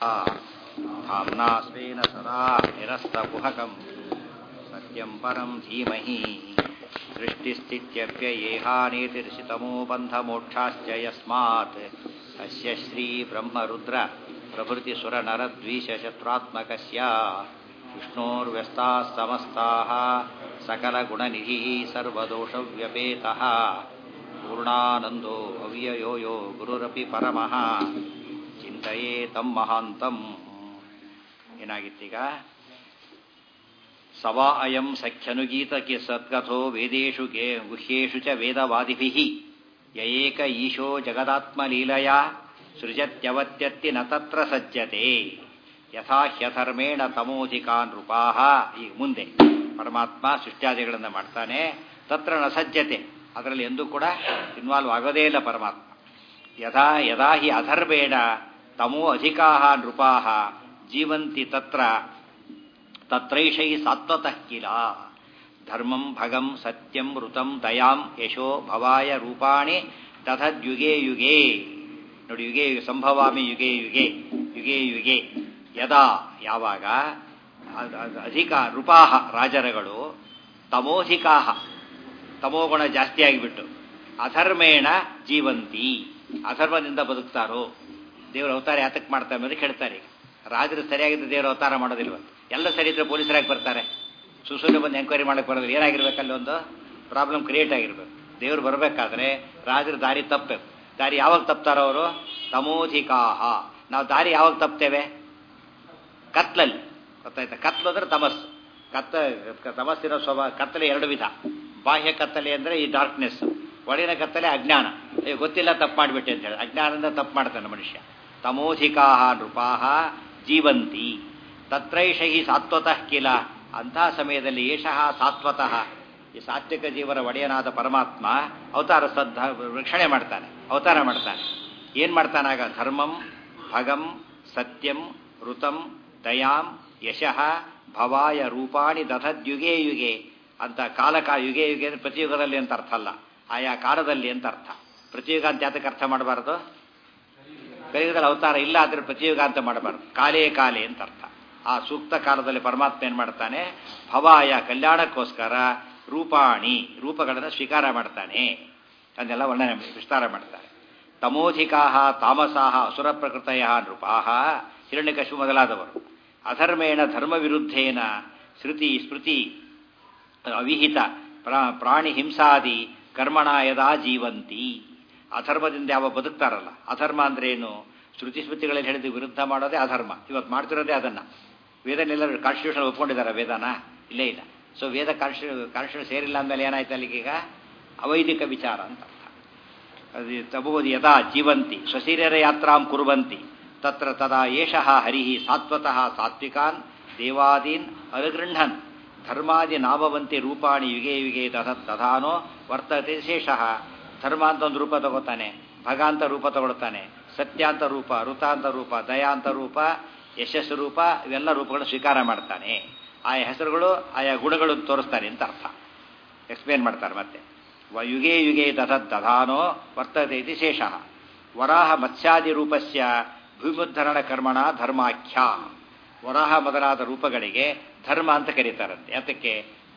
धाम्ना स्वेन सदा निरस्तकुहकम् सत्यं परं धीमहि सृष्टिस्थित्यप्ययेहानीतिर्षितमो बन्धमोक्षाश्च यस्मात् अस्य श्रीब्रह्मरुद्र प्रभृतिसुरनरद्वीषशत्रुत्मकस्य विष्णोर्व्यस्ताः समस्ताः सकलगुणनिधिः सर्वदोषव्यपेतः पूर्णानन्दो अव्ययो यो ಗುರುರಪಿ ಪರಮಃ ಚಿಂತೆಯೇ ತಂ ಮಹಾಂತಂ ಏನಾಗಿತ್ತೀಗ ಸವಾ ಅಯಂ ಸಖ್ಯನುಗೀತಕ್ಕೆ ಸದ್ಗಥೋ ವೇದೇಶು ಗೇ ಗುಹ್ಯೇಷು ಚ ವೇದವಾದಿಭಿಃ ಯಯೇಕ ಈಶೋ ಜಗದಾತ್ಮಲೀಲಯ ಸೃಜತ್ಯವತ್ಯತ್ತಿ ನ ತತ್ರ ಸಜ್ಜತೆ ಯಥಾ ಹ್ಯಧರ್ಮೇಣ ತಮೋಧಿಕಾ ನೃಪಾಹ ಈಗ ಮುಂದೆ ಪರಮಾತ್ಮ ಸೃಷ್ಟ್ಯಾದಿಗಳನ್ನು ಮಾಡ್ತಾನೆ ತತ್ರ ನ ಸಜ್ಜತೆ ಅದರಲ್ಲಿ ಎಂದೂ ಕೂಡ ಇನ್ವಾಲ್ವ್ ಆಗೋದೇ ಇಲ್ಲ ಪರಮಾತ್ಮ ಯಥಾ ಯದಾ ಹಿ ಅಧರ್ಮೇಣ ತಮೋ ಅಧಿಕಾ ನೃಪಾ ಜೀವಂತಿ ತತ್ರ ತತ್ರೈಷೈ ಸಾತ್ವತಃ ಕಿಲ ಧರ್ಮಂ ಭಗಂ ಸತ್ಯಂ ಋತಂ ದಯಾಂ ಯಶೋ ಭವಾಯ ರೂಪಾಣಿ ತಥದ್ಯುಗೇ ಯುಗೇ ನೋಡಿ ಯುಗೇ ಸಂಭವಾಮಿ ಯುಗೇ ಯುಗೇ ಯುಗೇ ಯುಗೇ ಯದಾ ಯಾವಾಗ ಅಧಿಕ ನೃಪಾಹ ರಾಜರಗಳು ತಮೋಧಿಕಾಹ ತಮೋಗುಣ ಜಾಸ್ತಿ ಆಗಿಬಿಟ್ಟು ಅಧರ್ಮೇಣ ಜೀವಂತಿ ಅಧರ್ಮದಿಂದ ಬದುಕ್ತಾರೋ ದೇವರ ಅವತಾರ ಯಾತಕ್ಕೆ ಮಾಡ್ತಾರೆ ಅನ್ನೋದು ಹೇಳ್ತಾರೆ ರಾಜರು ಸರಿಯಾಗಿದ್ದ ದೇವರ ಅವತಾರ ಮಾಡೋದಿಲ್ವ ಎಲ್ಲ ಸರಿ ಇದ್ರೆ ಪೊಲೀಸರಾಗಿ ಬರ್ತಾರೆ ಸುಸೂಲಿ ಬಂದು ಎಂಕ್ವೈರಿ ಮಾಡಕ್ಕೆ ಬರೋದಿಲ್ಲ ಏನಾಗಿರ್ಬೇಕಲ್ಲಿ ಒಂದು ಪ್ರಾಬ್ಲಮ್ ಕ್ರಿಯೇಟ್ ಆಗಿರ್ಬೇಕು ದೇವರು ಬರಬೇಕಾದ್ರೆ ರಾಜರ ದಾರಿ ತಪ್ಪಬೇಕು ದಾರಿ ಯಾವಾಗ ತಪ್ತಾರೋ ಅವರು ತಮೋಧಿಕಾಹ ನಾವು ದಾರಿ ಯಾವಾಗ ತಪ್ತೇವೆ ಕತ್ಲಲ್ಲಿ ಗೊತ್ತಾಯ್ತಾ ಕತ್ಲು ಅಂದ್ರೆ ತಮಸ್ಸು ಕತ್ತ ತಮಸ್ಸಿರೋ ಸ್ವಭಾವ ಕತ್ತಲೆ ಎರಡು ವಿಧ ಬಾಹ್ಯ ಕತ್ತಲೆ ಅಂದರೆ ಈ ಡಾರ್ಕ್ನೆಸ್ ಒಳಗಿನ ಕತ್ತಲೆ ಅಜ್ಞಾನ ಗೊತ್ತಿಲ್ಲ ತಪ್ಪು ಮಾಡಿಬಿಟ್ಟೆ ಅಂತ ಹೇಳಿ ಅಜ್ಞಾನದಿಂದ ತಪ್ಪು ಮಾಡ್ತಾನೆ ಮನುಷ್ಯ ತಮೋಧಿಕಾ ನೃಪಾಹ ಜೀವಂತಿ ತತ್ರೈಷ ಹಿ ಸಾತ್ವತಃ ಕಿಲ ಅಂತಹ ಸಮಯದಲ್ಲಿ ಏಷಃ ಸಾತ್ವತಃ ಈ ಸಾತ್ವಿಕ ಜೀವನ ಒಡೆಯನಾದ ಪರಮಾತ್ಮ ಅವತಾರ ಸದ್ಧ ರಕ್ಷಣೆ ಮಾಡ್ತಾನೆ ಅವತಾರ ಮಾಡ್ತಾನೆ ಏನು ಮಾಡ್ತಾನಾಗ ಧರ್ಮಂ ಭಗಂ ಸತ್ಯಂ ಋತಂ ದಯಾಂ ಯಶಃ ಭವಾಯ ರೂಪಾಣಿ ದಧದ್ಯುಗೇ ಯುಗೆ ಅಂತ ಕಾಲಕ ಯುಗೆ ಯುಗೆ ಅಂದರೆ ಪ್ರತಿಯುಗದಲ್ಲಿ ಅಂತ ಅರ್ಥ ಅಲ್ಲ ಆಯಾ ಕಾಲದಲ್ಲಿ ಅಂತ ಅರ್ಥ ಪ್ರತಿಯುಗ ಅಂತ ಯಾತಕ್ಕೆ ಅರ್ಥ ಮಾಡಬಾರ್ದು ಕಲಿಯುಗದಲ್ಲಿ ಅವತಾರ ಇಲ್ಲ ಆದರೆ ಪ್ರತಿಯುಗ ಅಂತ ಮಾಡಬಾರ್ದು ಕಾಲೇ ಕಾಲೇ ಅಂತ ಅರ್ಥ ಆ ಸೂಕ್ತ ಕಾಲದಲ್ಲಿ ಪರಮಾತ್ಮ ಏನು ಮಾಡ್ತಾನೆ ಭವಾಯ ಕಲ್ಯಾಣಕ್ಕೋಸ್ಕರ ರೂಪಾಣಿ ರೂಪಗಳನ್ನು ಸ್ವೀಕಾರ ಮಾಡ್ತಾನೆ ಅದನ್ನೆಲ್ಲ ವರ್ಣನೆ ವಿಸ್ತಾರ ಮಾಡ್ತಾರೆ ತಮೋಧಿಕಾ ತಾಮಸಾಹ ಅಸುರ ಪ್ರಕೃತಯ ನೃಪಾಹ ಹಿರಣ್ಯಕಶು ಮೊದಲಾದವರು ಅಧರ್ಮೇಣ ಧರ್ಮ ವಿರುದ್ಧೇನ ಶ್ರುತಿ ಸ್ಮೃತಿ ಅವಿಹಿತ ಪ್ರಾಣಿ ಹಿಂಸಾದಿ ಕರ್ಮಣ ಯದಾ ಜೀವಂತಿ ಅಧರ್ಮದಿಂದ ಯಾವ ಬದುಕ್ತಾರಲ್ಲ ಅಧರ್ಮ ಅಂದ್ರೆ ಏನು ಶ್ರುತಿ ಸ್ಮೃತಿಗಳಲ್ಲಿ ಹೇಳಿದ ವಿರುದ್ಧ ಮಾಡೋದೇ ಅಧರ್ಮ ಇವತ್ತು ಮಾಡ್ತಿರೋದೇ ಅದನ್ನ ವೇದನೆಲ್ಲರೂ ಕಾನ್ಸ್ಟಿಟ್ಯೂಷನ್ ಒಪ್ಕೊಂಡಿದ್ದಾರೆ ವೇದನ ಇಲ್ಲೇ ಇಲ್ಲ ಸೊ ವೇದ ಕಾನ್ಸ್ಟಿಟ್ಯೂ ಕಾನ್ಸ್ಟಿಟ್ಯೂಷನ್ ಸೇರಿಲ್ಲ ಅಂದಮೇಲೆ ಏನಾಯ್ತು ಅಲ್ಲಿಗೀಗ ಅವೈದಿಕ ವಿಚಾರ ಅಂತ ಅರ್ಥ ಅದು ತಬೋದು ಯದಾ ಜೀವಂತಿ ಸ್ವಶರೀರ ಯಾತ್ರಾಂ ಕುರುವಂತಿ ತತ್ರ ತದಾ ಏಷಃ ಹರಿಃ ಸಾತ್ವತಃ ಸಾತ್ವಿಕಾನ್ ದೇವಾದೀನ್ ಅನುಗೃಹನ್ ಧರ್ಮಾದಿ ನಾಭವಂತಿ ರೂಪಾಣಿ ಯುಗೆ ಯುಗೆ ತಥ ತಥಾನೋ ವರ್ತತೆ ಶೇಷಃ ಧರ್ಮ ಅಂತ ಒಂದು ರೂಪ ತಗೋತಾನೆ ಭಗ ಅಂತ ರೂಪ ತಗೊಳ್ತಾನೆ ಸತ್ಯಾಂತ ರೂಪ ಋತಾಂತ ರೂಪ ದಯಾಂತ ರೂಪ ಯಶಸ್ಸು ರೂಪ ಇವೆಲ್ಲ ರೂಪಗಳನ್ನು ಸ್ವೀಕಾರ ಮಾಡ್ತಾನೆ ಆಯಾ ಹೆಸರುಗಳು ಆಯಾ ಗುಣಗಳು ತೋರಿಸ್ತಾನೆ ಅಂತ ಅರ್ಥ ಎಕ್ಸ್ಪ್ಲೇನ್ ಮಾಡ್ತಾರೆ ಮತ್ತೆ ಯುಗೆ ಯುಗೆ ತಥದ್ ದಧಾನೋ ವರ್ತತೆ ಇತಿ ಶೇಷಃ ವರಾಹ ಮತ್ಸ್ಯಾದಿ ರೂಪಸ್ಯ ಭೂಮುದ್ಧರಣ ಕರ್ಮಣ ಧರ್ಮಾಖ್ಯ ವರಾಹ ಮೊದಲಾದ ರೂಪಗಳಿಗೆ ಧರ್ಮ ಅಂತ ಕರೀತಾರಂತೆ ಯಾತಕ್ಕೆ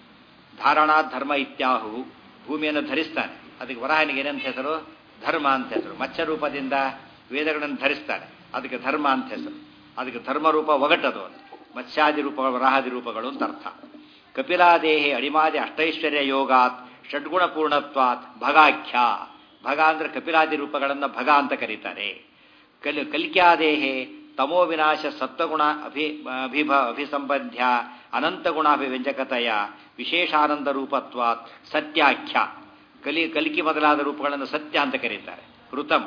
ಧಾರಣಾ ಧರ್ಮ ಇತ್ಯಾಹು ಭೂಮಿಯನ್ನು ಧರಿಸ್ತಾನೆ ಅದಕ್ಕೆ ವರಾಹನಿಗೆ ಏನಂತ ಹೆಸರು ಧರ್ಮ ಅಂತ ಹೆಸರು ಮತ್ಸ್ಯ ರೂಪದಿಂದ ವೇದಗಳನ್ನು ಧರಿಸ್ತಾನೆ ಅದಕ್ಕೆ ಧರ್ಮ ಅಂತ ಹೆಸರು ಅದಕ್ಕೆ ಧರ್ಮರೂಪ ಒಗಟದು ಅಂತ ಮತ್ಸ್ಯಾದಿ ರೂಪ ವರಾಹಾದಿ ರೂಪಗಳು ಅಂತ ಅರ್ಥ ಕಪಿಲಾದೇಹಿ ಅಡಿಮಾದಿ ಅಷ್ಟೈಶ್ವರ್ಯ ಯೋಗಾತ್ ಷಡ್ಗುಣ ಪೂರ್ಣತ್ವಾತ್ ಭಗಾಖ್ಯ ಭಗ ಅಂದ್ರೆ ಕಪಿಲಾದಿ ರೂಪಗಳನ್ನು ಭಗ ಅಂತ ಕರೀತಾರೆ ಕಲ್ ಕಲ್ಕ್ಯಾದೇಹೆ ತಮೋ ವಿನಾಶ ಸತ್ವಗುಣ ಅಭಿ ಅಭಿಭ ಅಭಿಸಂಬಂಧ್ಯ ಅನಂತಗುಣಾಭಿವ್ಯಂಜಕತೆಯ ವಿಶೇಷಾನಂದ ರೂಪತ್ವಾತ್ ಸತ್ಯಾಖ್ಯ ಕಲಿ ಕಲಿಕೆ ಮೊದಲಾದ ರೂಪಗಳನ್ನು ಸತ್ಯ ಅಂತ ಕರೀತಾರೆ ಋತಂ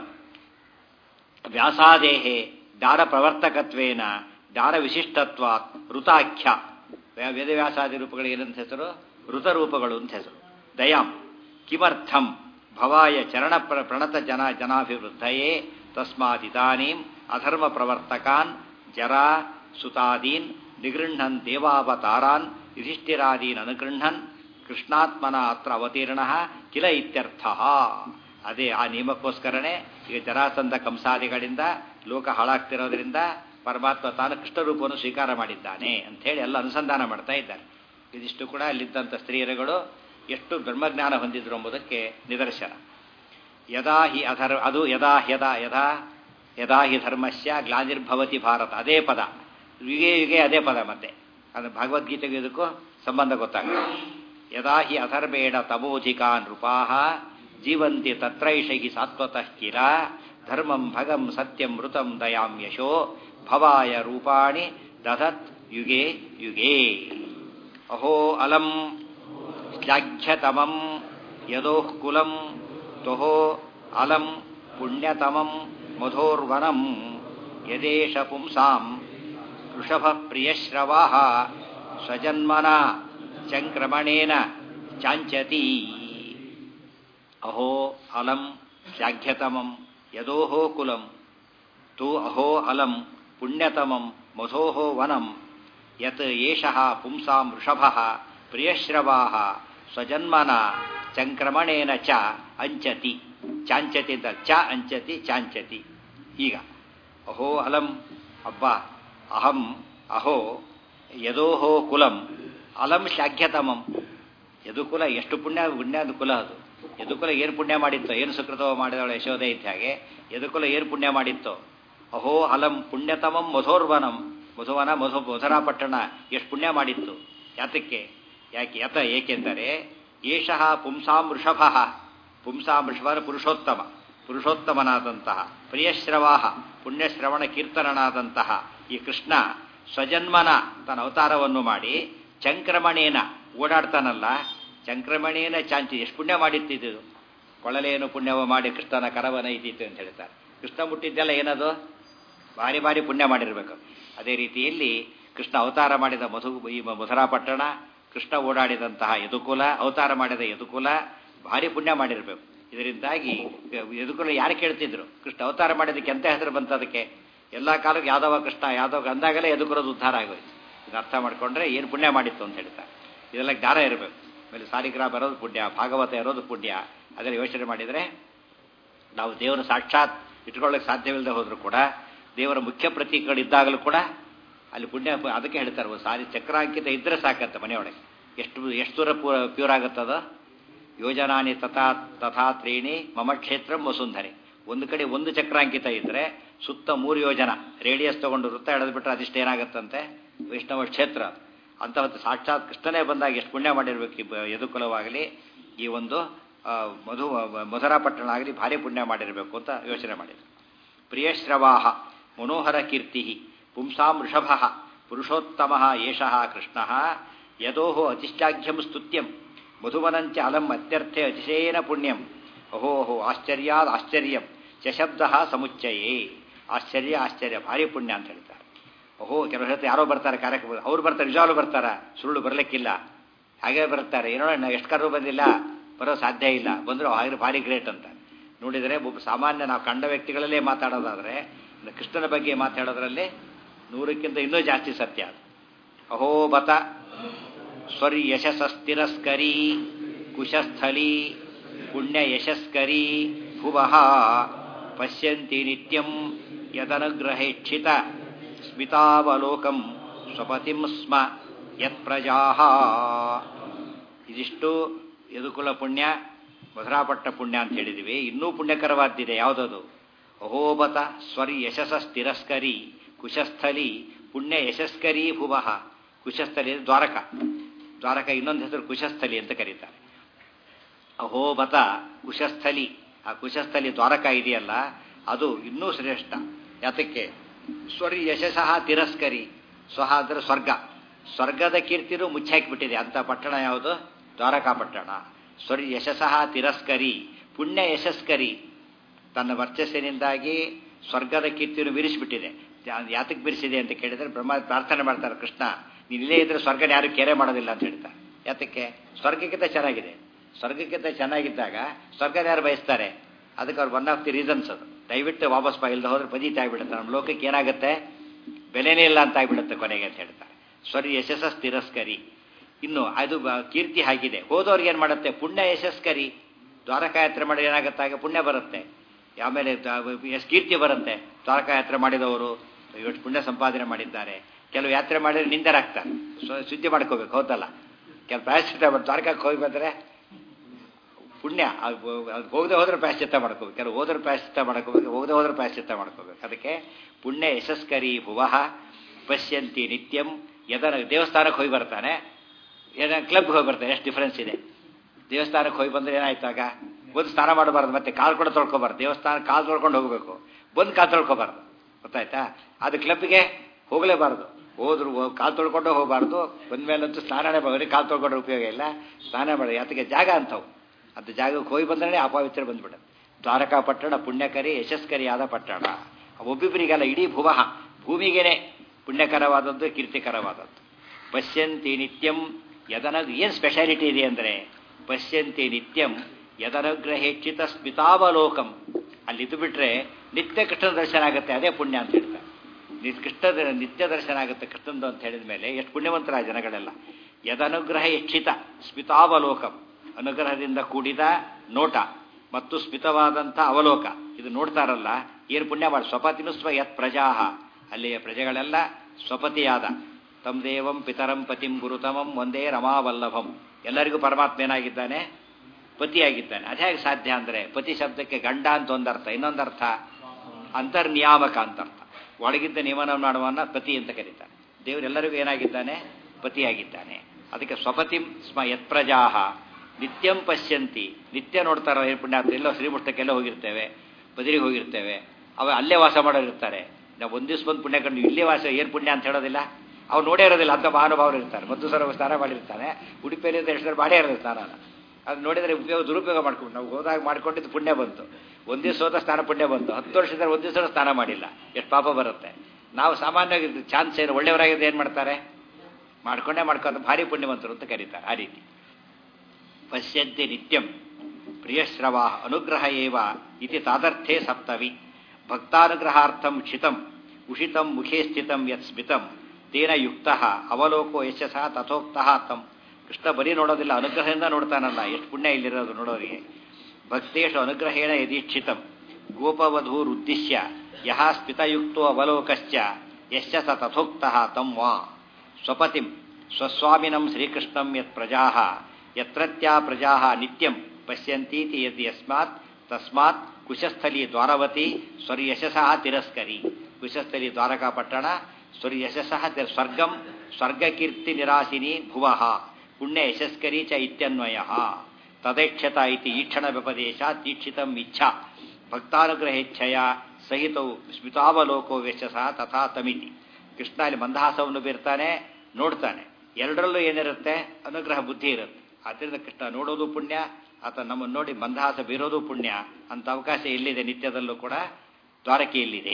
ವ್ಯಾಸಾದೇಹೆ ದಾರ ಪ್ರವರ್ತಕತ್ವೇನ ದಾರ ವಿಶಿಷ್ಟತ್ವಾತ್ ಋತಾಖ್ಯ ವೇದವ್ಯಾಸಾದಿ ರೂಪಗಳಿಗೆ ಏನಂತ ಹೆಸರು ಋತರೂಪಗಳು ಅಂತ ಹೆಸರು ದಯಾಂ ಕಿಮರ್ಥಂ ಭವಾಯ ಚರಣ ಪ್ರಣತ ಜನ ಜನಾಭಿವೃದ್ಧಯೇ ತಸ್ಮಾದಿದಾನೀಂ ಅಧರ್ಮ ಪ್ರವರ್ತಕಾನ್ ಜರಾ ಸುತಾದೀನ್ ನಿಗೃಹನ್ ದೇವಾವತಾರಾನ್ ಯುಧಿಷ್ಠಿರಾದೀನ್ ಅನುಗೃಹನ್ ಕೃಷ್ಣಾತ್ಮನ ಅತ್ರ ಅವತೀರ್ಣ ಕಿಲ ಇತ್ಯರ್ಥ ಅದೇ ಆ ನಿಯಮಕ್ಕೋಸ್ಕರನೇ ಈಗ ಜರಾಸಂಧ ಕಂಸಾದಿಗಳಿಂದ ಲೋಕ ಹಾಳಾಗ್ತಿರೋದ್ರಿಂದ ಪರಮಾತ್ಮ ತಾನು ಕೃಷ್ಣ ರೂಪವನ್ನು ಸ್ವೀಕಾರ ಮಾಡಿದ್ದಾನೆ ಅಂಥೇಳಿ ಎಲ್ಲ ಅನುಸಂಧಾನ ಮಾಡ್ತಾ ಇದ್ದಾರೆ ಇದಿಷ್ಟು ಕೂಡ ಅಲ್ಲಿದ್ದಂಥ ಸ್ತ್ರೀಯರುಗಳು ಎಷ್ಟು ಬ್ರಹ್ಮಜ್ಞಾನ ಹೊಂದಿದ್ರು ಎಂಬುದಕ್ಕೆ ನಿದರ್ಶನ ಯದಾ ಹಿ ಅಧರ್ ಅದು ಯದಾ ಯದಾ ಯದಾ ಯದಾ ಹಿ ಧರ್ಮಸ್ಯ ಗ್ಲಾನಿರ್ಭವತಿ ಭಾರತ ಅದೇ ಪದ ಯುಗೆ ಯುಗೆ ಅದೇ ಪದ ಮತ್ತೆ ಅದು ಭಗವದ್ಗೀತೆಗೆ ಇದಕ್ಕೂ ಸಂಬಂಧ ಗೊತ್ತಾಗುತ್ತೆ ಯದಾ ಹಿ ಅಧರ್ಮೇಣ ತಮೋಧಿಕಾ ನೃಪಾಹ ಜೀವಂತಿ ತತ್ರೈಷ ಹಿ ಸಾತ್ವತಃ ಕಿಲ ಧರ್ಮಂ ಭಗಂ ಸತ್ಯಂ ಮೃತಂ ದಯಾಂ ಯಶೋ ಭವಾಯ ರೂಪಾಣಿ ದಧತ್ ಯುಗೆ ಯುಗೆ ಅಹೋ ಅಲಂ ಶ್ಲಾಘ್ಯತಮಂ ಯದೋಃ ಕುಲಂ ತ್ವಹೋ ಅಲಂ ಪುಣ್ಯತಮಂ ಮಧೋರ್ವನಂ ಯದೇಶ ಪುಂಸಾಂ ವೃಷಭ ಪ್ರಿಯಶ್ರವಾ ಸ್ವಜನ್ಮನ ಚಂಕ್ರಮಣೇನ ಚಾಂಚತಿ ಅಹೋ ಅಲಂ ಶ್ಲಾಘ್ಯತಮಂ ಯದೋಹೋ ಕುಲಂ ತು ಅಹೋ ಅಲಂ ಪುಣ್ಯತಮಂ ಮಧೋಹೋ ವನಂ ಯತ್ ಏಷಃ ಪುಂಸಾಂ ವೃಷಭಃ ಪ್ರಿಯಶ್ರವಾಃ ಸ್ವಜನ್ಮನ ಚಂಕ್ರಮಣೇನ ಚ ಅಂಚತಿ ಚಾಂಚತಿ ಅಂತ ಚ ಅಂಚತಿ ಚಾಂಚತಿ ಈಗ ಅಹೋ ಅಲಂ ಅಬ್ಬ ಅಹಂ ಅಹೋ ಯದೋಹೋ ಕುಲಂ ಅಲಂ ಶ್ಲಾಘ್ಯತಮಂ ಯದುಕುಲ ಎಷ್ಟು ಪುಣ್ಯ ಪುಣ್ಯದ ಕುಲ ಅದು ಯದುಕುಲ ಏನು ಪುಣ್ಯ ಮಾಡಿತ್ತೋ ಏನು ಸುಕೃತವ ಮಾಡಿದವಳು ಯಶೋದೆ ಇದ್ದ ಹಾಗೆ ಯದುಕುಲ ಏನು ಪುಣ್ಯ ಮಾಡಿತ್ತೋ ಅಹೋ ಅಲಂ ಪುಣ್ಯತಮಂ ಮಧೋರ್ವನಂ ಮಧುವನ ಮಧು ಮಧುರಾಪಟ್ಟಣ ಎಷ್ಟು ಪುಣ್ಯ ಮಾಡಿತ್ತು ಯಾತಕ್ಕೆ ಯಾಕೆ ಯತ ಏಕೆಂದರೆ ಏಷಃ ಪುಂಸಾಂ ವೃಷಭ ಪುಂಸಾಂ ವೃಷಭ ಪುರುಷೋತ್ತಮ ಪುರುಷೋತ್ತಮನಾದಂತಹ ಪ್ರಿಯಶ್ರವಾಹ ಪುಣ್ಯಶ್ರವಣ ಕೀರ್ತನನಾದಂತಹ ಈ ಕೃಷ್ಣ ಸ್ವಜನ್ಮನ ತನ್ನ ಅವತಾರವನ್ನು ಮಾಡಿ ಚಂಕ್ರಮಣೇನ ಓಡಾಡ್ತಾನಲ್ಲ ಚಂಕ್ರಮಣೇನ ಚಾಂಚಿ ಎಷ್ಟು ಪುಣ್ಯ ಮಾಡಿತ್ತಿದ್ದು ಕೊಳಲೇನು ಪುಣ್ಯವ ಮಾಡಿ ಕೃಷ್ಣನ ಕರವನ ಇದ್ದಿತ್ತು ಅಂತ ಹೇಳ್ತಾರೆ ಕೃಷ್ಣ ಮುಟ್ಟಿದ್ದೆಲ್ಲ ಏನದು ಭಾರಿ ಭಾರಿ ಪುಣ್ಯ ಮಾಡಿರಬೇಕು ಅದೇ ರೀತಿಯಲ್ಲಿ ಕೃಷ್ಣ ಅವತಾರ ಮಾಡಿದ ಮಧು ಈ ಮಧುರಾಪಟ್ಟಣ ಕೃಷ್ಣ ಓಡಾಡಿದಂತಹ ಯದುಕುಲ ಅವತಾರ ಮಾಡಿದ ಯದುಕುಲ ಭಾರಿ ಪುಣ್ಯ ಮಾಡಿರಬೇಕು ಇದರಿಂದಾಗಿ ಯದುಕುಲ ಯಾರು ಕೇಳ್ತಿದ್ರು ಕೃಷ್ಣ ಅವತಾರ ಮಾಡಿದ್ದಕ್ಕೆ ಎಂತ ಹೆಸರು ಬಂತು ಅದಕ್ಕೆ ಎಲ್ಲ ಕಾಲಕ್ಕೆ ಯಾದವ ಕೃಷ್ಣ ಯಾದವ ಅಂದಾಗಲೇ ಯದುಕುಲದ ಉದ್ಧಾರ ಆಗೋಯ್ತು ಇದು ಅರ್ಥ ಮಾಡ್ಕೊಂಡ್ರೆ ಏನು ಪುಣ್ಯ ಮಾಡಿತ್ತು ಅಂತ ಹೇಳ್ತಾರೆ ಇದೆಲ್ಲ ಜ್ಞಾನ ಇರಬೇಕು ಆಮೇಲೆ ಸಾಲಿಗ್ರಾಮ ಬರೋದು ಪುಣ್ಯ ಭಾಗವತ ಇರೋದು ಪುಣ್ಯ ಅದನ್ನು ಯೋಚನೆ ಮಾಡಿದರೆ ನಾವು ದೇವರ ಸಾಕ್ಷಾತ್ ಇಟ್ಕೊಳ್ಳೋಕೆ ಸಾಧ್ಯವಿಲ್ಲದೆ ಹೋದರೂ ಕೂಡ ದೇವರ ಮುಖ್ಯ ಪ್ರತೀಕಗಳಿದ್ದಾಗಲೂ ಕೂಡ ಅಲ್ಲಿ ಪುಣ್ಯ ಅದಕ್ಕೆ ಹೇಳ್ತಾರೆ ಸಾರಿ ಚಕ್ರಾಂಕಿತ ಇದ್ರೆ ಸಾಕಂತೆ ಮನೆಯೊಳಗೆ ಎಷ್ಟು ಎಷ್ಟು ದೂರ ಪ್ಯೂರ್ ಆಗುತ್ತದ ಯೋಜನಾನಿ ತಥಾ ತಥಾ ತ್ರೀಣಿ ಮಮ ಕ್ಷೇತ್ರ ವಸುಂಧರೆ ಒಂದು ಕಡೆ ಒಂದು ಚಕ್ರಾಂಕಿತ ಇದ್ರೆ ಸುತ್ತ ಮೂರು ಯೋಜನ ರೇಡಿಯಸ್ ತಗೊಂಡು ವೃತ್ತ ಎಳೆದ್ಬಿಟ್ರೆ ಅದಿಷ್ಟೇನಾಗತ್ತಂತೆ ವೈಷ್ಣವ ಕ್ಷೇತ್ರ ಅಂತಹದ್ದು ಸಾಕ್ಷಾತ್ ಕೃಷ್ಣನೇ ಬಂದಾಗ ಎಷ್ಟು ಪುಣ್ಯ ಮಾಡಿರ್ಬೇಕು ಯದುಕುಲವಾಗಲಿ ಈ ಒಂದು ಮಧು ಮಧುರಾಪಟ್ಟಣ ಆಗಲಿ ಭಾರಿ ಪುಣ್ಯ ಮಾಡಿರಬೇಕು ಅಂತ ಯೋಚನೆ ಮಾಡಿದ್ರು ಪ್ರಿಯಶ್ರವಾಹ ಮನೋಹರ ಕೀರ್ತಿ ಪುಂಸಾಂ ವೃಷಭ ಪುರುಷೋತ್ತಮ ಏಷಃ ಕೃಷ್ಣ ಯದೋಹೋ ಅತಿಶ್ಲಾಘ್ಯಂ ಸ್ತುತ್ಯಂ ಮಧುವನಂಚ ಅಲಂ ಅತ್ಯರ್ಥೆ ಅತಿಶಯೇನ ಪುಣ್ಯಂ ಅಹೋಹೋ ಆಶ್ಚರ್ಯಾದ್ ಆಶ್ಚರ್ಯಂ ಚಶಬ್ದ ಸಮುಚ್ಚಯೇ ಆಶ್ಚರ್ಯ ಆಶ್ಚರ್ಯ ಭಾರಿ ಪುಣ್ಯ ಅಂತ ಹೇಳ್ತಾರೆ ಓಹೋ ಕೆಲವು ಹೇಳ್ತಾರೆ ಯಾರೋ ಬರ್ತಾರೆ ಕಾರ್ಯಕ್ರಮ ಅವ್ರು ಬರ್ತಾರೆ ನಿಜವಾಗ್ಲೂ ಬರ್ತಾರ ಸುಳ್ಳು ಬರಲಿಕ್ಕಿಲ್ಲ ಹಾಗೆ ಬರ್ತಾರೆ ಏನೋ ಎಷ್ಟು ಕರು ಬಂದಿಲ್ಲ ಬರೋ ಸಾಧ್ಯ ಇಲ್ಲ ಬಂದರೂ ಹಾಗೆ ಭಾರಿ ಗ್ರೇಟ್ ಅಂತ ನೋಡಿದರೆ ಒಬ್ಬ ಸಾಮಾನ್ಯ ನಾವು ಕಂಡ ವ್ಯಕ್ತಿಗಳಲ್ಲೇ ಮಾತಾಡೋದಾದರೆ ಕೃಷ್ಣನ ಬಗ್ಗೆ ಮಾತಾಡೋದ್ರಲ್ಲಿ ನೂರಕ್ಕಿಂತ ಇನ್ನೂ ಜಾಸ್ತಿ ಸತ್ಯ ಅಹೋ ಬತ ಸ್ವರಿ ಯಶಸ್ತಿರಸ್ಕರಿ ಕುಶಸ್ಥಲಿ ಪುಣ್ಯ ಯಶಸ್ಕರಿ ಭುವಃ ಪಶ್ಯಂತಿ ನಿತ್ಯಂ ಯದನುಗ್ರಹೇಕ್ಷಿತ ಸ್ಮಿತಾವಲೋಕಂ ಸ್ವಪತಿಂ ಸ್ಮ ಯತ್ ಪ್ರಜಾ ಇದಿಷ್ಟು ಯದುಕುಲ ಪುಣ್ಯ ಮಧುರಾಪಟ್ಟ ಪುಣ್ಯ ಅಂತ ಹೇಳಿದಿವಿ ಇನ್ನೂ ಪುಣ್ಯಕರವಾದ್ದಿದೆ ಯಾವುದದು ಅಹೋಬತ ಸ್ವರಿ ಯಶಸ ತಿರಸ್ಕರಿ ಕುಶಸ್ಥಲಿ ಪುಣ್ಯ ಯಶಸ್ಕರಿ ಭುವಃ ಕುಶಸ್ಥಲಿ ದ್ವಾರಕ ದ್ವಾರಕ ಇನ್ನೊಂದು ಹೆಸರು ಕುಶಸ್ಥಲಿ ಅಂತ ಕರೀತಾರೆ ಅಹೋಬತ ಕುಶಸ್ಥಲಿ ಆ ಕುಶಸ್ಥಲಿ ದ್ವಾರಕ ಇದೆಯಲ್ಲ ಅದು ಇನ್ನೂ ಶ್ರೇಷ್ಠ ಯಾತಕ್ಕೆ ಸ್ವರಿ ಯಶಸಃ ತಿರಸ್ಕರಿ ಸ್ವಹ ಅಂದರೆ ಸ್ವರ್ಗ ಸ್ವರ್ಗದ ಕೀರ್ತಿನೂ ಮುಚ್ಚಾಕಿಬಿಟ್ಟಿದೆ ಅಂತ ಪಟ್ಟಣ ಯಾವುದು ದ್ವಾರಕಾ ಪಟ್ಟಣ ಸ್ವರಿ ಯಶಸಃ ತಿರಸ್ಕರಿ ಪುಣ್ಯ ಯಶಸ್ಕರಿ ತನ್ನ ವರ್ಚಸ್ಸಿನಿಂದಾಗಿ ಸ್ವರ್ಗದ ಕೀರ್ತಿಯನ್ನು ಬಿರಿಸಿಬಿಟ್ಟಿದೆ ಯಾತಕ್ಕೆ ಬಿರಿಸಿದೆ ಅಂತ ಕೇಳಿದರೆ ಬ್ರಹ್ಮ ಪ್ರಾರ್ಥನೆ ಮಾಡ್ತಾರೆ ಕೃಷ್ಣ ನೀನು ಇಲ್ಲೇ ಇದ್ರೆ ಸ್ವರ್ಗನ ಯಾರು ಕೆರೆ ಮಾಡೋದಿಲ್ಲ ಅಂತ ಹೇಳ್ತಾರೆ ಯಾತಕ್ಕೆ ಸ್ವರ್ಗಕ್ಕಿಂತ ಚೆನ್ನಾಗಿದೆ ಸ್ವರ್ಗಕ್ಕಿಂತ ಚೆನ್ನಾಗಿದ್ದಾಗ ಸ್ವರ್ಗನ ಯಾರು ಬಯಸ್ತಾರೆ ಅದಕ್ಕೆ ಅವ್ರು ಒನ್ ಆಫ್ ದಿ ರೀಸನ್ಸ್ ಅದು ದಯವಿಟ್ಟು ವಾಪಸ್ ಬಾ ಇಲ್ಲದೆ ಹೋದ್ರೆ ಬದೀತಾ ಆಗಿಬಿಡುತ್ತೆ ನಮ್ಮ ಲೋಕಕ್ಕೆ ಏನಾಗುತ್ತೆ ಬೆಲೆನೇ ಇಲ್ಲ ಅಂತ ಆಗಿಬಿಡುತ್ತೆ ಕೊನೆಗೆ ಅಂತ ಹೇಳ್ತಾರೆ ಸ್ವರಿ ಯಶಸ್ಸ ತಿರಸ್ಕರಿ ಇನ್ನು ಅದು ಕೀರ್ತಿ ಹಾಕಿದೆ ಹೋದವ್ರಿಗೆ ಏನು ಮಾಡುತ್ತೆ ಪುಣ್ಯ ಯಶಸ್ಕರಿ ದ್ವಾರಕಾಯಾತ್ರೆ ಮಾಡಿ ಏನಾಗುತ್ತೆ ಆಗ ಪುಣ್ಯ ಬರುತ್ತೆ ಆಮೇಲೆ ಕೀರ್ತಿ ಬರುತ್ತೆ ದ್ವಾರಕಾಯಾತ್ರೆ ಮಾಡಿದವರು ಇವತ್ತು ಪುಣ್ಯ ಸಂಪಾದನೆ ಮಾಡಿದ್ದಾರೆ ಕೆಲವು ಯಾತ್ರೆ ಮಾಡಿದ್ರೆ ನಿಂದರಾಗ್ತಾರೆ ಸ್ವ- ಶುದ್ಧಿ ಮಾಡ್ಕೋಬೇಕು ಹೌದಲ್ಲ ಕೆಲವು ಪ್ರಾಯಶ್ಚಿತ್ತ ಮಾಡಿ ದ್ವಾರಕಕ್ಕೆ ಹೋಗಿ ಬಂದರೆ ಪುಣ್ಯ ಅದು ಅದು ಹೋಗದೆ ಹೋದ್ರೆ ಪ್ರಾಯಶ್ಚಿತ್ತ ಮಾಡ್ಕೋಬೇಕು ಕೆಲವು ಹೋದ್ರೆ ಪ್ರಾಯಶ್ಚಿತ್ತ ಮಾಡ್ಕೋಬೇಕು ಹೋಗದೆ ಹೋದ್ರೆ ಪ್ರಾಯಶ್ಚಿತ್ತ ಮಾಡ್ಕೋಬೇಕು ಅದಕ್ಕೆ ಪುಣ್ಯ ಯಶಸ್ಕರಿ ಭುವಃ ಪಶ್ಯಂತಿ ನಿತ್ಯಂ ಯದನ ದೇವಸ್ಥಾನಕ್ಕೆ ಹೋಗಿ ಬರ್ತಾನೆ ಏನ ಕ್ಲಬ್ಗೆ ಹೋಗಿ ಬರ್ತಾನೆ ಎಷ್ಟು ಡಿಫ್ರೆನ್ಸ್ ಇದೆ ದೇವಸ್ಥಾನಕ್ಕೆ ಹೋಗಿ ಬಂದ್ರೆ ಏನಾಯ್ತಾಗ ಬಂದು ಸ್ನಾನ ಮಾಡಬಾರ್ದು ಮತ್ತೆ ಕಾಲು ಕೂಡ ತೊಳ್ಕೊಬಾರ್ದು ದೇವಸ್ಥಾನ ಕಾಲು ತೊಳ್ಕೊಂಡು ಹೋಗಬೇಕು ಬಂದು ಕಾಲು ತೊಳ್ಕೊಬಾರ್ದು ಗೊತ್ತಾಯ್ತಾ ಅದು ಕ್ಲಬ್ಗೆ ಹೋಗಲೇಬಾರ್ದು ಹೋದ್ರು ಹೋ- ಕಾಲು ತೊಳ್ಕೊಂಡು ಹೋಗಬಾರ್ದು ಬಂದ್ಮೇಲಂತೂ ಸ್ನಾನನೇ ಬರೀ ಕಾಲು ತೊಳ್ಕೊಂಡ್ರೆ ಉಪಯೋಗ ಇಲ್ಲ ಸ್ನಾನ ಮಾಡಿ ಅದಕ್ಕೆ ಜಾಗ ಅಂಥವು ಅದು ಜಾಗಕ್ಕೆ ಹೋಗಿ ಬಂದ್ರೆ ಅಪವಿತ್ರ ಬಂದ್ಬಿಡುತ್ತೆ ದ್ವಾರಕಾ ಪಟ್ಟಣ ಪುಣ್ಯಕರಿ ಯಶಸ್ಕರಿಯಾದ ಪಟ್ಟಣ ಒಬ್ಬೊಬ್ಬರಿಗಲ್ಲ ಇಡೀ ಭುವಃ ಭೂಮಿಗೇನೆ ಪುಣ್ಯಕರವಾದದ್ದು ಕೀರ್ತಿಕರವಾದದ್ದು ಪಶ್ಯಂತಿ ನಿತ್ಯಂ ಯದನ ಏನು ಸ್ಪೆಷಾಲಿಟಿ ಇದೆ ಅಂದರೆ ಪಶ್ಯಂತಿ ನಿತ್ಯಂ ಯದನುಗ್ರಹೇಕ್ಷಿತ ಸ್ಮಿತಾವಲೋಕಂ ಅಲ್ಲಿ ಇದು ಬಿಟ್ರೆ ನಿತ್ಯ ಕೃಷ್ಣನ ದರ್ಶನ ಆಗುತ್ತೆ ಅದೇ ಪುಣ್ಯ ಅಂತ ಹೇಳ್ತಾರೆ ನಿ- ಕೃಷ್ಣದ ನಿತ್ಯ ದರ್ಶನ ಆಗುತ್ತೆ ಕೃಷ್ಣಂದು ಅಂತ ಹೇಳಿದ ಮೇಲೆ ಎಷ್ಟು ಪುಣ್ಯವಂತರ ಜನಗಳೆಲ್ಲ ಯದನುಗ್ರಹ ಇಚ್ಛಿತ ಸ್ಮಿತಾವಲೋಕಂ ಅನುಗ್ರಹದಿಂದ ಕೂಡಿದ ನೋಟ ಮತ್ತು ಸ್ಮಿತವಾದಂಥ ಅವಲೋಕ ಇದು ನೋಡ್ತಾರಲ್ಲ ಏನು ಪುಣ್ಯ ಮಾಡಿ ಸ್ವಪತಿನು ಸ್ವ ಯತ್ ಪ್ರಜಾಹ ಅಲ್ಲಿಯ ಪ್ರಜೆಗಳೆಲ್ಲ ಸ್ವಪತಿಯಾದ ತಮ್ ದೇವಂ ಪಿತರಂ ಪತಿಂ ಗುರುತಮಂ ಒಂದೇ ರಮಾವಲ್ಲಭಂ ಎಲ್ಲರಿಗೂ ಪರಮಾತ್ಮ ಏನಾಗಿದ್ದಾನೆ ಪತಿಯಾಗಿದ್ದಾನೆ ಅದು ಹೇಗೆ ಸಾಧ್ಯ ಅಂದರೆ ಪತಿ ಶಬ್ದಕ್ಕೆ ಗಂಡ ಅಂತ ಒಂದರ್ಥ ಇನ್ನೊಂದರ್ಥ ಅಂತರ್ನಿಯಾಮಕ ಅಂತರ್ಥ ಒಳಗಿದ್ದ ನಿಯಮನ ಮಾಡುವನ್ನ ಪತಿ ಅಂತ ಕರೀತಾರೆ ದೇವರೆಲ್ಲರಿಗೂ ಏನಾಗಿದ್ದಾನೆ ಪತಿಯಾಗಿದ್ದಾನೆ ಅದಕ್ಕೆ ಸ್ವಪತಿಂ ಸ್ಮ ಯತ್ಪ್ರಜಾಹ ನಿತ್ಯಂ ಪಶ್ಯಂತಿ ನಿತ್ಯ ನೋಡ್ತಾರ ಏನು ಪುಣ್ಯಾತ್ಮ ಎಲ್ಲೋ ಶ್ರೀಮುಷ್ಟಕ್ಕೆಲ್ಲ ಹೋಗಿರ್ತೇವೆ ಬದಿರಿಗೆ ಹೋಗಿರ್ತೇವೆ ಅವ ಅಲ್ಲೇ ವಾಸ ಮಾಡೋರಿರ್ತಾರೆ ನಾವು ಒಂದು ದಿವಸ ಬಂದು ಪುಣ್ಯ ಕಂಡು ಇಲ್ಲೇ ವಾಸ ಏನು ಪುಣ್ಯ ಅಂತ ಹೇಳೋದಿಲ್ಲ ಅವ್ರು ನೋಡೇ ಇರೋದಿಲ್ಲ ಅಂತ ಮಹಾನುಭಾವರು ಇರ್ತಾರೆ ಮದ್ದು ಸರ ಸ್ನಾನ ಮಾಡಿರ್ತಾನೆ ಉಡುಪಿಯಲ್ಲಿ ಅಂತ ಎಷ್ಟು ಮಾಡೇ ಇರೋದು ಸ್ನಾನ ಅದು ನೋಡಿದರೆ ಉಪಯೋಗ ದುರುಪಯೋಗ ಮಾಡ್ಕೊಂಡು ನಾವು ಹೋದಾಗ ಮಾಡ್ಕೊಂಡಿದ್ದು ಪುಣ್ಯ ಬಂತು ಒಂದು ದಿವಸ ಹೋದ ಸ್ನಾನ ಪುಣ್ಯ ಬಂತು ಹತ್ತು ವರ್ಷದಲ್ಲಿ ಒಂದು ದಿವಸ ಸ್ನಾನ ಮಾಡಿಲ್ಲ ಎಷ್ಟು ಪಾಪ ಬರುತ್ತೆ ನಾವು ಸಾಮಾನ್ಯವಾಗಿ ಚಾನ್ಸ್ ಏನು ಒಳ್ಳೆಯವರಾಗಿದ್ದು ಏನು ಮಾಡ್ತಾರೆ ಮಾಡ್ಕೊಂಡೇ ಮಾಡ್ಕೊಂಡು ಭಾರಿ ಪುಣ್ಯವಂತರು ಅಂತ ಕರೀತಾರೆ ಆ ರೀತಿ ಪಶ್ಯಂತಿ ನಿತ್ಯಂ ಪ್ರಿಯಶ್ರವಾ ಅನುಗ್ರಹ ಏವ ಇತಿ ತಾದರ್ಥೇ ಸಪ್ತವಿ ಭಕ್ತಾನುಗ್ರಹಾರ್ಥಂ ಕ್ಷಿತಂ ಉಷಿತಂ ಮುಖೇ ಸ್ಥಿತಂ ಯತ್ ಸ್ಮಿತಂ ತೇನ ಯುಕ್ತ ಅವಲೋಕೋ ಯಶಸ ತಥೋಕ್ತಃ ತಂ ಕೃಷ್ಣ ಬರೀ ನೋಡೋದಿಲ್ಲ ಅನುಗ್ರಹದಿಂದ ನೋಡ್ತಾನಲ್ಲ ಎಷ್ಟು ಪುಣ್ಯ ಇಲ್ಲಿರೋದು ನೋಡೋರಿಗೆ ಭಕ್ತೇಶು ಅನುಗ್ರಹೇಣ ಯದೀಕ್ಷಿತಂ ಗೋಪವಧೂರುದ್ದೇಶ್ಯ ಯಹ ಸ್ಮಿತಯುಕ್ತೋ ಅವಲೋಕಶ್ಚ ಯಶ್ಚ ಸ ತಥೋಕ್ತಃ ತಂ ವಾ ಸ್ವಪತಿಂ ಸ್ವಸ್ವಾಮಿನಂ ಶ್ರೀಕೃಷ್ಣಂ ಯತ್ ಪ್ರಜಾಃ ಯತ್ರತ್ಯಾ ಪ್ರಜಾಃ ನಿತ್ಯಂ ಪಶ್ಯಂತೀತಿ ಯದ್ ಯಸ್ಮಾತ್ ತಸ್ಮಾತ್ ಕುಶಸ್ಥಲಿ ದ್ವಾರವತಿ ಸ್ವರ್ಯಶಸಃ ತಿರಸ್ಕರಿ ಕುಶಸ್ಥಲಿ ದ್ವಾರಕಾ ಪಟ್ಟಣ ಸ್ವರ್ಯಶಸಃ ತಿರ- ಸ್ವರ್ಗಂ ಸ್ವರ್ಗಕೀರ್ತಿ ನಿರಾಸಿನಿ ಭುವಃ ಪುಣ್ಯ ಯಶಸ್ಕರಿ ಚ ಇತ್ಯನ್ವಯ ತದೇಕ್ಷತ ಇತಿ ಈಕ್ಷಣ ವ್ಯಪದೇಶಾತ್ ಈಕ್ಷಿತಂ ಇಚ್ಛಾ ಭಕ್ತಾನುಗ್ರಹೇಚ್ಛಯ ಸಹಿತವು ಸ್ಮಿತಾವಲೋಕೋ ವ್ಯಶಸ ತಥಾ ತಮಿತಿ ಕೃಷ್ಣ ಅಲ್ಲಿ ಮಂದಹಾಸವನ್ನು ಬೀರ್ತಾನೆ ನೋಡ್ತಾನೆ ಎರಡರಲ್ಲೂ ಏನಿರುತ್ತೆ ಅನುಗ್ರಹ ಬುದ್ಧಿ ಇರುತ್ತೆ ಆದ್ದರಿಂದ ಕೃಷ್ಣ ನೋಡೋದು ಪುಣ್ಯ ಆತ ನಮ್ಮನ್ನು ನೋಡಿ ಮಂದಹಾಸ ಬೀರೋದು ಪುಣ್ಯ ಅಂತ ಅವಕಾಶ ಎಲ್ಲಿದೆ ನಿತ್ಯದಲ್ಲೂ ಕೂಡ ದ್ವಾರಕೆಯಲ್ಲಿದೆ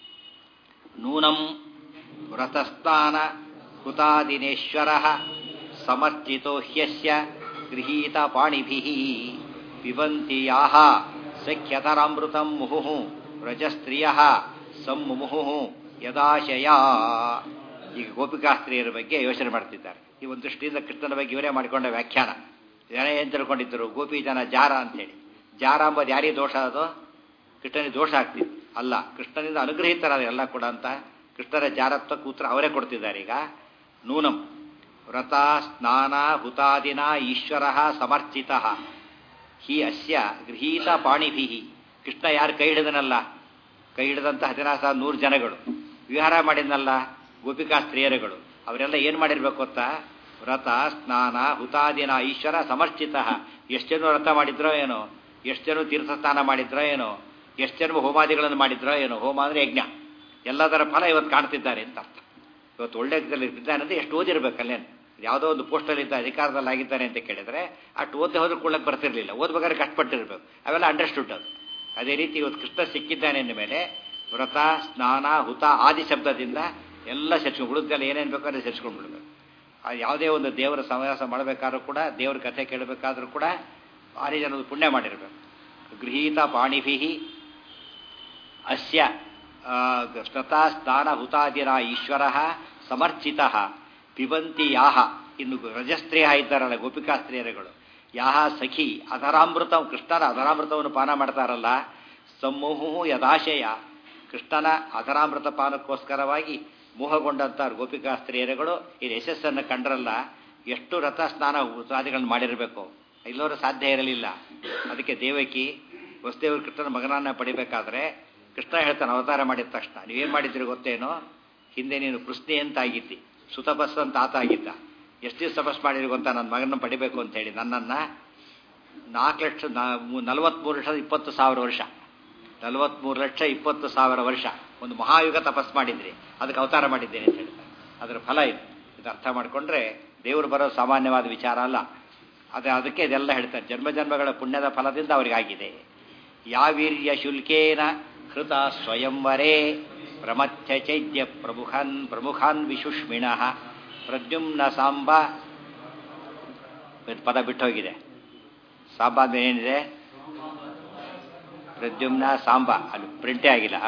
ನೂನಂ ವ್ರತಸ್ಥಾನ ಹುತಾದಿನೇಶ್ವರ ಸಮರ್ಚಿತೋ ಹ್ಯಸ್ಯ ಗೃಹೀತ ಪಾಣಿಭಿ ಪಿಬಂತಿ ಯಾಹ ಸಖ್ಯತರಾಮೃತಂ ಮುಹುಃ ವ್ರಜಸ್ತ್ರಿಯ ಸಮ್ಮುಹುಃ ಯದಾಶಯ ಈಗ ಗೋಪಿಕಾಸ್ತ್ರೀಯರ ಬಗ್ಗೆ ಯೋಚನೆ ಮಾಡ್ತಿದ್ದಾರೆ ಈ ಒಂದು ದೃಷ್ಟಿಯಿಂದ ಕೃಷ್ಣನ ಬಗ್ಗೆ ಇವರೇ ಮಾಡಿಕೊಂಡ ವ್ಯಾಖ್ಯಾನ ಜನ ಏನು ತಿಳ್ಕೊಂಡಿದ್ದರು ಗೋಪಿ ಜನ ಜಾರ ಅಂತೇಳಿ ಜಾರ ಅಂಬೋದು ಯಾರಿಗೆ ದೋಷ ಅದು ಕೃಷ್ಣನಿಗೆ ದೋಷ ಆಗ್ತಿತ್ತು ಅಲ್ಲ ಕೃಷ್ಣನಿಂದ ಅನುಗ್ರಹಿತರಾದ ಎಲ್ಲ ಕೂಡ ಅಂತ ಕೃಷ್ಣರ ಜಾರತ್ವ ಕೂತ್ರ ಅವರೇ ಕೊಡ್ತಿದ್ದಾರೆ ಈಗ ನೂನಂ ವ್ರತ ಸ್ನಾನ ಹುತಾದಿನ ಈಶ್ವರ ಸಮರ್ಚಿತ ಹಿ ಅಸ್ಯ ಗೃಹೀತ ಪಾಣಿಭಿ ಕೃಷ್ಣ ಯಾರು ಕೈ ಹಿಡಿದನಲ್ಲ ಕೈ ಹಿಡಿದಂಥ ಹದಿನಾರು ಸಾವಿರ ನೂರು ಜನಗಳು ವಿಹಾರ ಮಾಡಿದ್ನಲ್ಲ ಗೋಪಿಕಾ ಸ್ತ್ರೀಯರುಗಳು ಅವರೆಲ್ಲ ಏನು ಮಾಡಿರ್ಬೇಕು ಗೊತ್ತಾ ವ್ರತ ಸ್ನಾನ ಹುತಾದಿನ ಈಶ್ವರ ಸಮರ್ಚಿತ ಎಷ್ಟು ಜನ ವ್ರತ ಮಾಡಿದ್ರೋ ಏನೋ ಎಷ್ಟು ಜನ ತೀರ್ಥ ಸ್ನಾನ ಮಾಡಿದ್ರೋ ಏನೋ ಎಷ್ಟು ಜನ ಹೋಮಾದಿಗಳನ್ನು ಮಾಡಿದ್ರೋ ಏನೋ ಹೋಮ ಅಂದರೆ ಯಜ್ಞ ಎಲ್ಲದರ ಫಲ ಇವತ್ತು ಕಾಣ್ತಿದ್ದಾರೆ ಅಂತ ಅರ್ಥ ಇವತ್ತು ಒಳ್ಳೆ ಇದ್ದಾನೆ ಅಂದರೆ ಎಷ್ಟು ಓದಿರ್ಬೇಕಲ್ಲೇನು ಯಾವುದೋ ಒಂದು ಪೋಸ್ಟಲ್ಲಿ ಇದ್ದ ಅಧಿಕಾರದಲ್ಲಿ ಆಗಿದ್ದಾನೆ ಅಂತ ಕೇಳಿದ್ರೆ ಅಷ್ಟು ಓದಿ ಹೋದ್ರೆ ಕೊಳ್ಳಕ್ಕೆ ಬರ್ತಿರ್ಲಿಲ್ಲ ಓದ್ಬೇಕಾದ್ರೆ ಕಷ್ಟಪಟ್ಟಿರ್ಬೇಕು ಅವೆಲ್ಲ ಅಂಡರ್ಸ್ಟುಡ್ ಅದು ಅದೇ ರೀತಿ ಇವತ್ತು ಕೃಷ್ಣ ಸಿಕ್ಕಿದ್ದಾನೆ ಅಂದ ಮೇಲೆ ವ್ರತ ಸ್ನಾನ ಹುತ ಆದಿ ಶಬ್ದದಿಂದ ಎಲ್ಲ ಸೇರ್ಸ್ಕೊಂಡು ಉಳಿದೆಲ್ಲ ಏನೇನು ಬೇಕೋ ಅದನ್ನು ಸೇರಿಸ್ಕೊಂಡು ಬಿಡಬೇಕು ಆ ಯಾವುದೇ ಒಂದು ದೇವರ ಸಮಾಸ ಮಾಡಬೇಕಾದ್ರೂ ಕೂಡ ದೇವರ ಕಥೆ ಕೇಳಬೇಕಾದ್ರೂ ಕೂಡ ಭಾರಿ ಜನದ ಪುಣ್ಯ ಮಾಡಿರಬೇಕು ಗೃಹೀತ ಪಾಣಿಭಿ ಅಸ್ಯ ಸ್ವತಾ ಸ್ನಾನ ಹುತಾದಿರ ಈಶ್ವರ ಸಮರ್ಚಿತ ಪಿಬಂತಿ ಯಾಹ ಇನ್ನು ರಜಸ್ತ್ರೀಯ ಇದ್ದಾರಲ್ಲ ಗೋಪಿಕಾ ಸ್ತ್ರೀಯರುಗಳು ಯಾಹ ಸಖಿ ಅದರಾಮೃತ ಕೃಷ್ಣನ ಅದರಾಮೃತವನ್ನು ಪಾನ ಮಾಡ್ತಾರಲ್ಲ ಸಮೂಹು ಯದಾಶಯ ಕೃಷ್ಣನ ಅಧರಾಮೃತ ಪಾನಕ್ಕೋಸ್ಕರವಾಗಿ ಮೋಹಗೊಂಡಂಥ ಗೋಪಿಕಾ ಸ್ತ್ರೀಯರುಗಳು ಈ ಯಶಸ್ಸನ್ನು ಕಂಡ್ರಲ್ಲ ಎಷ್ಟು ರಥ ಸ್ನಾನ ಉತ್ಸಾದಿಗಳನ್ನು ಮಾಡಿರಬೇಕು ಇಲ್ಲವರು ಸಾಧ್ಯ ಇರಲಿಲ್ಲ ಅದಕ್ಕೆ ದೇವಕಿ ವಸುದೇವರು ಕೃಷ್ಣನ ಮಗನನ್ನ ಪಡಿಬೇಕಾದ್ರೆ ಕೃಷ್ಣ ಹೇಳ್ತಾನೆ ಅವತಾರ ಮಾಡಿದ ತಕ್ಷಣ ನೀವೇನು ಮಾಡಿದ್ದೀರಿ ಗೊತ್ತೇನೋ ಹಿಂದೆ ನೀನು ಕೃಷ್ಣೆ ಅಂತ ಆಗಿದ್ದಿ ಸುತಪಸ್ ಅಂತ ಆತ ಆಗಿದ್ದ ಎಷ್ಟು ದಿವಸ ತಪಸ್ ಮಾಡಿರಿ ಗೊತ್ತಾ ನನ್ನ ಮಗನ ಪಡಿಬೇಕು ಅಂತ ಹೇಳಿ ನನ್ನನ್ನು ನಾಲ್ಕು ಲಕ್ಷ ನಲವತ್ಮೂರು ಲಕ್ಷದ ಇಪ್ಪತ್ತು ಸಾವಿರ ವರ್ಷ ನಲವತ್ಮೂರು ಲಕ್ಷ ಇಪ್ಪತ್ತು ಸಾವಿರ ವರ್ಷ ಒಂದು ಮಹಾಯುಗ ತಪಸ್ ಮಾಡಿದ್ರಿ ಅದಕ್ಕೆ ಅವತಾರ ಮಾಡಿದ್ದೇನೆ ಅಂತ ಹೇಳ್ತಾರೆ ಅದರ ಫಲ ಇದು ಇದು ಅರ್ಥ ಮಾಡಿಕೊಂಡ್ರೆ ದೇವರು ಬರೋ ಸಾಮಾನ್ಯವಾದ ವಿಚಾರ ಅಲ್ಲ ಅದೇ ಅದಕ್ಕೆ ಇದೆಲ್ಲ ಹೇಳ್ತಾರೆ ಜನ್ಮ ಜನ್ಮಗಳ ಪುಣ್ಯದ ಫಲದಿಂದ ಅವರಿಗಾಗಿದೆ ಯಾವೀರ್ಯ ಶುಲ್ಕೇನ ಹೃತ ಸ್ವಯಂವರೇ ಪ್ರಮಥ್ಯ ಚೈದ್ಯ ಪ್ರಮುಖಾನ್ ಪ್ರಮುಖಾನ್ ವಿಶುಷ್ಮಿಣ ಪ್ರದ್ಯುಮ್ನ ಸಾಂಬ ಪದ ಬಿಟ್ಟೋಗಿದೆ ಸಾಂಬ ಅಂದ್ರೆ ಏನಿದೆ ಪ್ರದ್ಯುಮ್ನ ಸಾಂಬ ಅಲ್ಲಿ ಪ್ರಿಂಟೇ ಆಗಿಲ್ಲ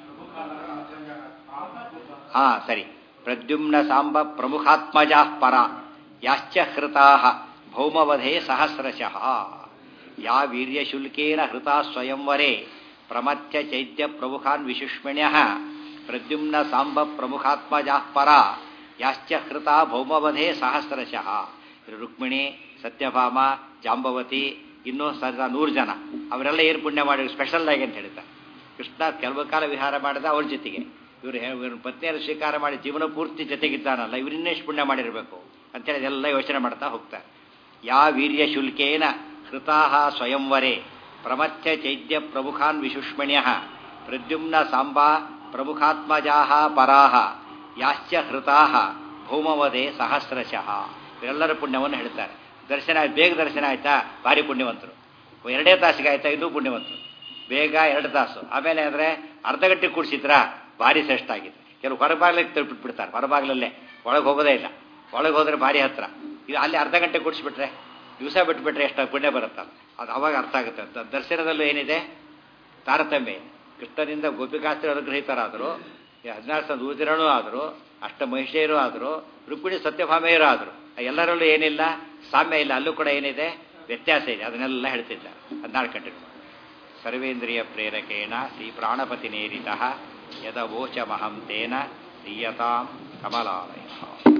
ಹಾ ಸರಿ ಪ್ರದ್ಯುಮ್ನ ಸಾಂಬ ಪ್ರಮುಖಾತ್ಮಜಾ ಪರ ಯಾಶ್ಚ ಹೃತಾ ಭೌಮವಧೆ ಸಹಸ್ರಶಃ ಯಾ ವೀರ್ಯಶುಲ್ಕೇನ ಹೃತಾ ಸ್ವಯಂವರೇ ಪ್ರಮಥ್ಯ ಚೈತ್ಯ ಪ್ರಮುಖಾನ್ ವಿಶುಷ್ಮಣ್ಯ ಪ್ರದ್ಯುಮ್ನ ಸಾಂಬ ಪ್ರಮುಖಾತ್ಮಜಾ ಪರ ಯಾಶ್ಚ ಹೃತಾ ಭೌಮವಧೆ ಸಹಸ್ರಶಃ ರುಕ್ಮಿಣಿ ಸತ್ಯಭಾಮ ಜಾಂಬವತಿ ಇನ್ನೂ ಸದ ನೂರು ಜನ ಅವರೆಲ್ಲ ಏನು ಪುಣ್ಯ ಮಾಡಿ ಸ್ಪೆಷಲ್ ಆಗಿ ಅಂತ ಹೇಳ್ತಾರೆ ಕೃಷ್ಣ ಕೆಲವು ಕಾಲ ವಿಹಾರ ಮಾಡಿದ ಅವ್ರ ಜೊತೆಗೆ ಇವರು ಇವ್ರ ಪತ್ನಿಯನ್ನು ಸ್ವೀಕಾರ ಮಾಡಿ ಜೀವನ ಪೂರ್ತಿ ಜೊತೆಗಿದ್ದಾನಲ್ಲ ಇವರಿನ್ನೆಷ್ಟು ಪುಣ್ಯ ಮಾಡಿರಬೇಕು ಅಂತೇಳಿ ಅದೆಲ್ಲ ಯೋಚನೆ ಮಾಡ್ತಾ ಹೋಗ್ತಾರೆ ಯಾ ವೀರ್ಯ ಶುಲ್ಕೇನ ಹೃತಾ ಸ್ವಯಂವರೇ ಪ್ರಮಥ್ಯ ಚೈದ್ಯ ಪ್ರಮುಖಾನ್ ವಿಶುಷ್ಮಣ್ಯ ಪ್ರದ್ಯುಮ್ನ ಸಾಂಬಾ ಪ್ರಮುಖಾತ್ಮಜಾ ಪರಾ ಯಾಶ್ಚ ಹೃತಾ ಭೌಮವಧೆ ಸಹಸ್ರಶಃ ಇವರೆಲ್ಲರ ಪುಣ್ಯವನ್ನು ಹೇಳ್ತಾರೆ ದರ್ಶನ ಬೇಗ ದರ್ಶನ ಆಯ್ತಾ ಭಾರಿ ಪುಣ್ಯವಂತರು ಎರಡೇ ತಾಸಿಗೆ ಆಯ್ತಾ ಇದು ಪುಣ್ಯವಂತರು ಬೇಗ ಎರಡು ತಾಸು ಆಮೇಲೆ ಅಂದರೆ ಅರ್ಧ ಗಂಟೆ ಕೂಡಿಸಿದ್ರಾ ಭಾರಿ ಶ್ರೇಷ್ಠ ಆಗಿದೆ ಕೆಲವು ಹೊರಬಾಗ್ಲಿಗೆ ತಲುಪಿಟ್ಬಿಡ್ತಾರೆ ಹೊರಬಾಗ್ಲಲ್ಲೇ ಒಳಗೆ ಹೋಗೋದೇ ಇಲ್ಲ ಒಳಗೆ ಹೋದ್ರೆ ಭಾರಿ ಹತ್ರ ಇದು ಅಲ್ಲಿ ಅರ್ಧ ಗಂಟೆ ಕೂಡಿಸ್ಬಿಟ್ರೆ ದಿವಸ ಬಿಟ್ಬಿಟ್ರೆ ಎಷ್ಟು ಪುಣ್ಯ ಬರುತ್ತಲ್ಲ ಅದು ಅವಾಗ ಅರ್ಥ ಆಗುತ್ತೆ ದರ್ಶನದಲ್ಲೂ ಏನಿದೆ ತಾರತಮ್ಯ ಕೃಷ್ಣನಿಂದ ಗೋಪಿಕಾಸ್ತ್ರಿ ಅನುಗ್ರಹಿತರಾದರು ಹದಿನಾರು ಸಾವಿರ ನೂರು ಆದರು ಅಷ್ಟ ಮಹಿಷೆಯರು ಆದರು ರುಕ್ಮಿಣಿ ಸತ್ಯಭಾಮೆಯರು ಆದರು ಎಲ್ಲರಲ್ಲೂ ಏನಿಲ್ಲ ಸಾಮ್ಯ ಇಲ್ಲ ಅಲ್ಲೂ ಕೂಡ ಏನಿದೆ ವ್ಯತ್ಯಾಸ ಇದೆ ಅದನ್ನೆಲ್ಲ ಹೇಳ್ತಿದ್ದಾರೆ ಹದಿನಾರು ಗಂಟೆ ಸರ್ವೇಂದ್ರಿಯ ಪ್ರೇರಕೇಣ ಶ್ರೀ ಪ್ರಾಣಪತಿ ನೇರಿತ ಯದವೋಚಮಹಂ ತೇನ ದೀಯತಾಂ ಕಮಲಾಲಯ